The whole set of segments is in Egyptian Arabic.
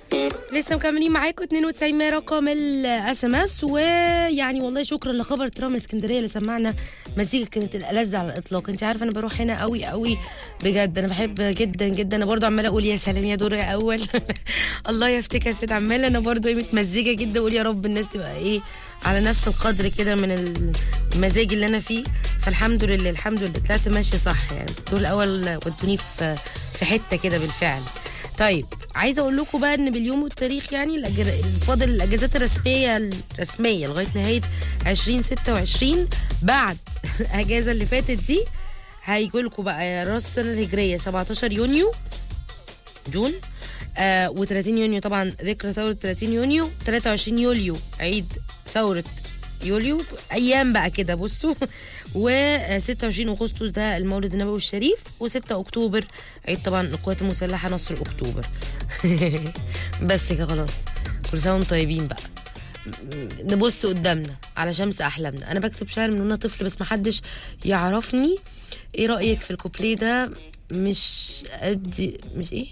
لسه مكملين معاكم 92 رقم الاس ام اس ويعني والله شكرا لخبر ترام الاسكندريه اللي سمعنا مزيكا كانت الالذ على الاطلاق انت عارفه انا بروح هنا قوي قوي بجد انا بحب جدا جدا انا برضو عماله اقول يا سلام يا دور يا اول الله يفتك يا سيد عماله انا برضو ايه متمزجه جدا اقول يا رب الناس تبقى ايه على نفس القدر كده من المزاج اللي انا فيه فالحمد لله الحمد لله طلعت ماشيه صح يعني بس الدور الاول ودوني في في حته كده بالفعل طيب عايزه اقول لكم بقى ان باليوم والتاريخ يعني الأجر- فاضل الاجازات الرسميه الرسميه لغايه نهايه 2026 بعد الاجازه اللي فاتت دي هيجوا لكم بقى يا راس السنه الهجريه 17 يونيو جون آه و30 يونيو طبعا ذكرى ثوره 30 يونيو 23 يوليو عيد ثوره يوليو ايام بقى كده بصوا و26 اغسطس ده المولد النبوي الشريف و6 اكتوبر عيد طبعا القوات المسلحه نصر اكتوبر بس كده خلاص كل سنه وانتم طيبين بقى نبص قدامنا على شمس احلامنا انا بكتب شعر من وانا طفل بس محدش يعرفني ايه رايك في الكوبليه ده مش قد مش ايه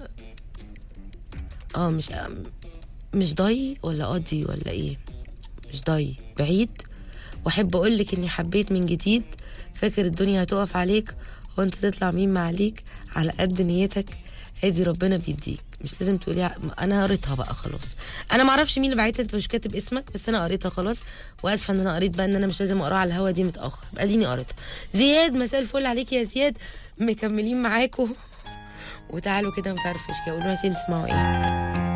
اه مش مش ضي ولا قاضي ولا ايه مش ضي بعيد واحب اقول لك اني حبيت من جديد فاكر الدنيا هتقف عليك وانت تطلع مين معليك على قد نيتك ادي ربنا بيديك مش لازم تقولي ع- انا قريتها بقى خلاص انا ما اعرفش مين اللي بعتها انت مش كاتب اسمك بس انا قريتها خلاص واسفه ان انا قريت بقى ان انا مش لازم اقراها على الهوا دي متاخر اديني قريتها زياد مساء الفل عليك يا زياد مكملين معاكم وتعالوا كده نفرفش كده قولوا عايزين تسمعوا ايه